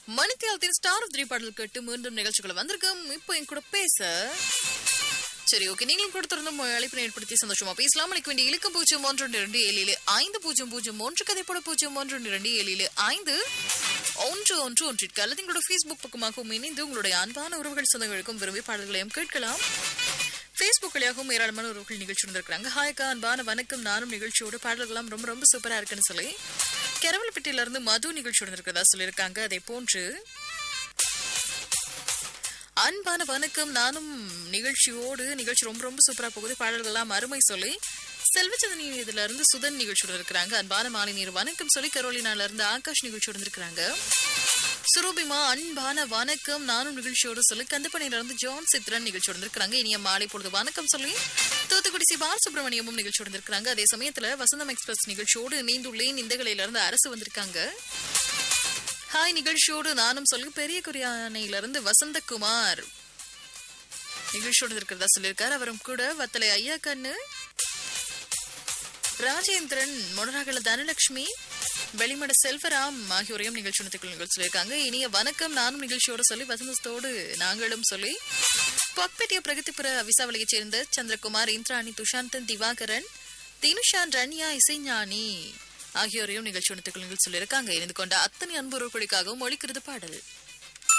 மணித்தியாலத்தின் star three பாடல் கேட்டு மீண்டும் நிகழ்ச்சிகளை வந்திருக்கோம் இப்போ என் கூட பேச சரி ஓகே நீங்களும் கொடுத்திருந்த அழைப்பினை ஏற்படுத்தி சந்தோஷமா பேசலாம் அளிக்க வேண்டிய இலக்கம் பூஜ்ஜியம் ஒன்று ஒன்று இரண்டு ஏழிலே ஐந்து பூஜ்ஜியம் பூஜ்ஜியம் ஒன்று கதைப்பட பூஜ்ஜியம் ஒன்று ஒன்று இரண்டு ஏழிலே ஐந்து ஒன்று ஒன்று ஒன்றிற்கு அல்லது எங்களோட ஃபேஸ்புக் பக்கமாகவும் இணைந்து உங்களுடைய அன்பான உறவுகள் சொந்தங்களுக்கும் விரும்பி பாடல்களையும் கேட்கலாம் ஃபேஸ்புக் வழியாகவும் ஏராளமான உறவுகள் நிகழ்ச்சி இருந்திருக்காங்க ஹாய்க்கா அன்பான வணக்கம் நானும் நிகழ்ச்சியோட பாடல்கள்லாம் ரொம்ப ரொம்ப சூப்பரா இருக்குன்னு சொல்லி கெரவல்பட்டியில இருந்து மது நிகழ்ச்சி இருந்திருக்கிறதா சொல்லியிருக்காங்க அதே போன்று அன்பான வணக்கம் நானும் நிகழ்ச்சியோடு நிகழ்ச்சி ரொம்ப ரொம்ப சூப்பரா போகுது பாடல்கள்லாம் அருமை சொல்லி செல்வச்சதனி இதுல இருந்து சுதன் நிகழ்ச்சியோட இருக்கிறாங்க அன்பான மாலை நீர் வணக்கம் சொல்லி கரோலினால இருந்து ஆகாஷ் நிகழ்ச்சியோட இருந்திருக்காங்க சுரூபிமா அன்பான வணக்கம் நானும் நிகழ்ச்சியோடு சொல்லி கந்தப்பனையில இருந்து ஜான் சித்ரன் நிகழ்ச்சியோட இருந்திருக்காங்க இனிய மாலை பொழுது வணக்கம் சொல்லி தூத்துக்குடி சி பாலசுப்ரமணியமும் நிகழ்ச்சியோட இருந்திருக்காங்க அதே சமயத்துல வசந்தம் எக்ஸ்பிரஸ் நிகழ்ச்சியோடு இணைந்துள்ளேன் இந்த கலையில இருந்து அரசு வந்திருக்காங்க ஹாய் நிகழ்ச்சியோடு நானும் சொல்லி பெரிய குறியானையில இருந்து வசந்தகுமார் நிகழ்ச்சியோடு இருக்கிறதா சொல்லியிருக்காரு அவரும் கூட வத்தலை ஐயா கண்ணு ராஜேந்திரன் மொனராகல தனலட்சுமி வெளிமட செல்வராம் ஆகியோரையும் நிகழ்ச்சி நடத்திக்குள் நிகழ்ச்சி சொல்லியிருக்காங்க இனிய வணக்கம் நானும் நிகழ்ச்சியோடு சொல்லி வசந்தத்தோடு நாங்களும் சொல்லி பொக்பெட்டிய பிரகதிபுர அவிசாவளியைச் சேர்ந்த சந்திரகுமார் இந்திராணி துஷாந்தன் திவாகரன் தினுஷான் ரன்யா இசைஞானி ஆகியோரையும் நிகழ்ச்சி நடத்திக்குள் நிகழ்ச்சி சொல்லியிருக்காங்க இணைந்து கொண்ட அத்தனை அன்புறவுகளுக்காகவும் ஒழிக்கிறது பாடல்